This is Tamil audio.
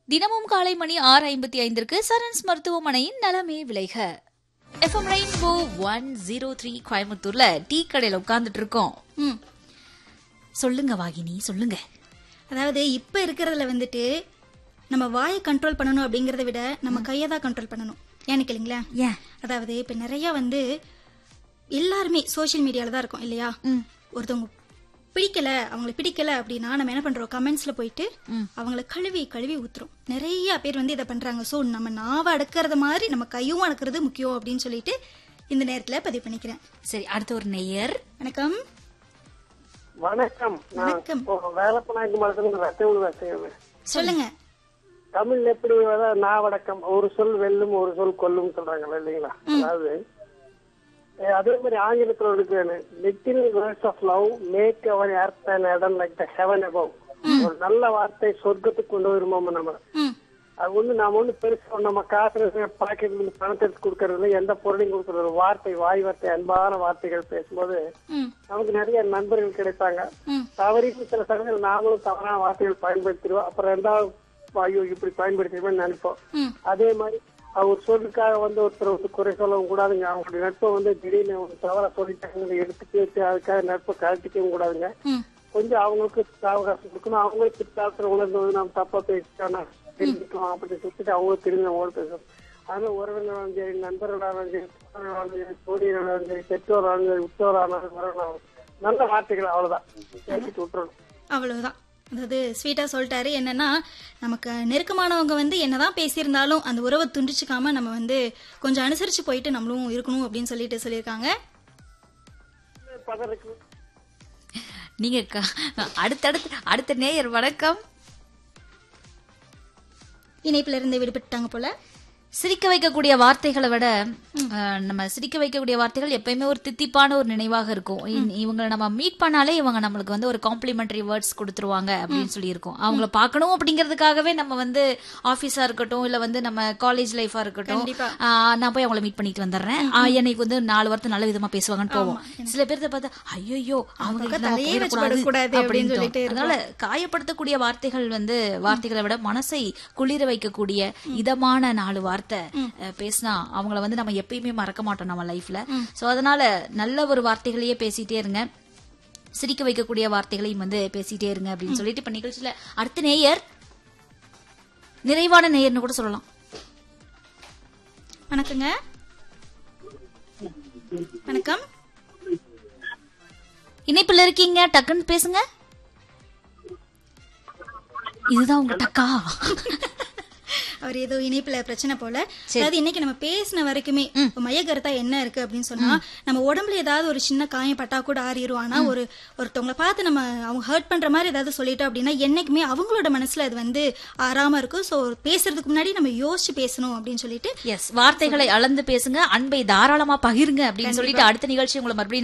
தினமும் காலை மணி ஆறு ஐம்பத்தி ஐந்திற்கு சரண்ஸ் மருத்துவமனையின் நலமே விளைக FM rainbow one zero three கோயம்புத்தூர்ல டீ கடையில உட்கார்ந்துட்டு இருக்கோம் ம் சொல்லுங்க வாகினி சொல்லுங்க அதாவது இப்போ இருக்கிறதுல வந்துட்டு நம்ம வாயை கண்ட்ரோல் பண்ணணும் அப்படிங்கறத விட நம்ம கையை தான் கண்ட்ரோல் பண்ணணும் ஏன்னு கேளுங்களேன் ஏன் அதாவது இப்போ நிறைய வந்து எல்லாருமே சோஷியல் மீடியால தான் இருக்கோம் இல்லையா ம். ஒருத்தவங்க பிடிக்கல அவங்களை பிடிக்கல அப்படின்னா நம்ம என்ன பண்றோம் கமெண்ட்ஸ்ல போயிட்டு ம். அவங்கள கழுவி கழுவி ஊத்துறோம் நிறைய பேர் வந்து இதை பண்றாங்க ஸோ நம்ம நாவை அடக்கிறது மாதிரி நம்ம கையும் அடக்கிறது முக்கியம் அப்படின்னு சொல்லிட்டு இந்த நேரத்துல பதிவு பண்ணிக்கிறேன் சரி அடுத்து ஒரு நெய்யர் வணக்கம் வணக்கம் நான் வணக்கம். இப்போ வேலப்பநாயக்கு மரத்துல ரத்தவுள் வசையுமே சொல்லுங்க தமிழ்ல எப்படி அதாவது நாவடக்கம் ஒரு சொல் வெல்லும் ஒரு சொல் கொல்லும் சொல்றாங்கல்ல இல்லைங்களா அதாவது அஹ் அதே மாதிரி ஆங்கிலத்துல இருக்கு little words of love make our earth and Eden like the heaven above ஒரு நல்ல வார்த்தை சொர்க்கத்துக்கு கொண்டு வருமோ நம்ம ம் அது வந்து நாம வந்து பெருசா நம்ம காசு பாக்கெட்ல இருந்து பணத்தை எடுத்து கொடுக்கறது எந்த பொருளையும் கொடுக்கறது ஒரு வார்த்தை வாய் வார்த்தை அன்பான வார்த்தைகள் பேசும்போது ம் நமக்கு நிறைய நண்பர்கள் கிடைப்பாங்க ம் தவறி சில சமயங்கள் நாமளும் தவறான வார்த்தைகள் பயன்படுத்திடுவோம் அப்புறம் ரெண்டாவது ஐயோ இப்படி பயன்படுத்திடுவேன் நினைப்போம் ம் அதே மாதிரி அவர் சொல்லுக்காக வந்து ஒருத்தர் வந்து குறை சொல்லவும் கூடாதுங்க அவங்களுடைய நட்பை வந்து திடீர்னு ஒரு தவறா சொல்லிட்டாங்க எடுத்து கேட்டு அதுக்காக நட்பை கழட்டிக்கவும் கூடாதுங்க ம் கொஞ்சம் அவங்களுக்கு அவகாசம் கொடுக்கணும் அவங்களே பிற்காலத்துல உணர்ந்து வந்து நம்ம தப்பா பேசிட்டோம்னா தெரிஞ்சுக்கலாம் அப்படின்னு சொல்லிட்டு அவங்களும் திரும்பி நம்மளோட பேசணும் அதனால உறவினராலும் சரி நண்பர்களாலும் சரி தோழர்களாலும் சரி தோழிகளாலும் சரி பெற்றோராலும் சரி உற்றோராலும் வரணும் நல்ல வார்த்தைகள் அவ்வளவுதான் பேசிட்டு விட்டுறணும் அவ்வளவுதான் அதாவது ஸ்வீட்டா சொல்லிட்டாரு என்னன்னா நமக்கு நெருக்கமானவங்க வந்து என்னதான் பேசியிருந்தாலும் அந்த உறவை துண்டிச்சுக்காம நம்ம வந்து கொஞ்சம் அனுசரிச்சு போயிட்டு நம்மளும் இருக்கணும் அப்படின்னு சொல்லிட்டு சொல்லியிருக்காங்க பதற்கு நீங்க க- அடுத்தடுத்து அடுத்த நேயர் வணக்கம் இணைப்புல இருந்து விடுபட்டாங்க போல சிரிக்க வைக்கக்கூடிய வார்த்தைகளை விட அஹ், நம்ம சிரிக்க வைக்கக்கூடிய வார்த்தைகள் எப்பயுமே ஒரு தித்திப்பான ஒரு நினைவாக இருக்கும் இ- இவங்களை நம்ம மீட் பண்ணாலே இவங்க நம்மளுக்கு வந்து ஒரு காம்ப்ளிமெண்டரி வேர்ட்ஸ் கொடுத்துருவாங்க அப்படின்னு சொல்லி இருக்கும் அவங்கள பார்க்கணும் அப்படிங்கிறதுக்காகவே நம்ம வந்து ஆபீஸா இருக்கட்டும் இல்ல வந்து நம்ம காலேஜ் லைஃபா இருக்கட்டும் கண்டிப்பா. ஆஹ், நான் போய் அவங்கள மீட் பண்ணிட்டு வந்துடுறேன் ஆஹ், என்னைக்கு வந்து நாலு வார்த்தை நல்ல விதமா பேசுவாங்கன்னு போவோம் சில பேர்த்த பார்த்தா ஐயோ அவங்க பக்கம் நம்ம தலையே வச்சு போயிடக்கூடாது படக்கூடாது அப்படின்னு அப்படின்னு சொல்லிட்டு தோணும். அதனால காயப்படுத்தக்கூடிய வார்த்தைகள் வந்து வார்த்தைகளை விட மனசை குளிர வைக்கக்கூடிய இதமான நாலு வார்த்தை அஹ், பேசினா அவங்கள வந்து நம்ம எப்பயுமே மறக்க மாட்டோம் நம்ம லைஃப்ல சோ அதனால நல்ல ஒரு வார்த்தைகளையே பேசிட்டே இருங்க சிரிக்க வைக்கக்கூடிய வார்த்தைகளையும் வந்து பேசிட்டே இருங்க அப்படின்னு சொல்லிட்டு இப்ப நிகழ்ச்சியில அடுத்த நேயர் நிறைவான நேயர்னு கூட சொல்லலாம் வணக்கங்க வணக்கம் இணைப்புல இருக்கீங்க டக்குன்னு பேசுங்க இதுதான் உங்க டக்கா அவர் ஏதோ இணைப்புல பிரச்சனை போல அதாவது இன்னைக்கு நம்ம பேசின வரைக்குமே இப்ப மைய கருத்தா என்ன இருக்கு அப்படின்னு சொன்னா நம்ம உடம்புல ஏதாவது ஒரு சின்ன காயம் பட்டா கூட ஆறிடும் ஆனா ஒரு ஒருத்தவங்கள பார்த்து நம்ம அவங்க ஹர்ட் பண்ற மாதிரி ஏதாவது சொல்லிட்டோம் அப்படின்னா என்னைக்குமே அவங்களோட மனசுல அது வந்து ஆறாம இருக்கும் சோ பேசுறதுக்கு முன்னாடி நம்ம யோசிச்சு பேசணும் அப்படின்னு சொல்லிட்டு எஸ் வார்த்தைகளை அளந்து பேசுங்க அன்பை தாராளமா பகிருங்க அப்படின்னு சொல்லிட்டு அடுத்த நிகழ்ச்சி உங்களை மறுபடியும்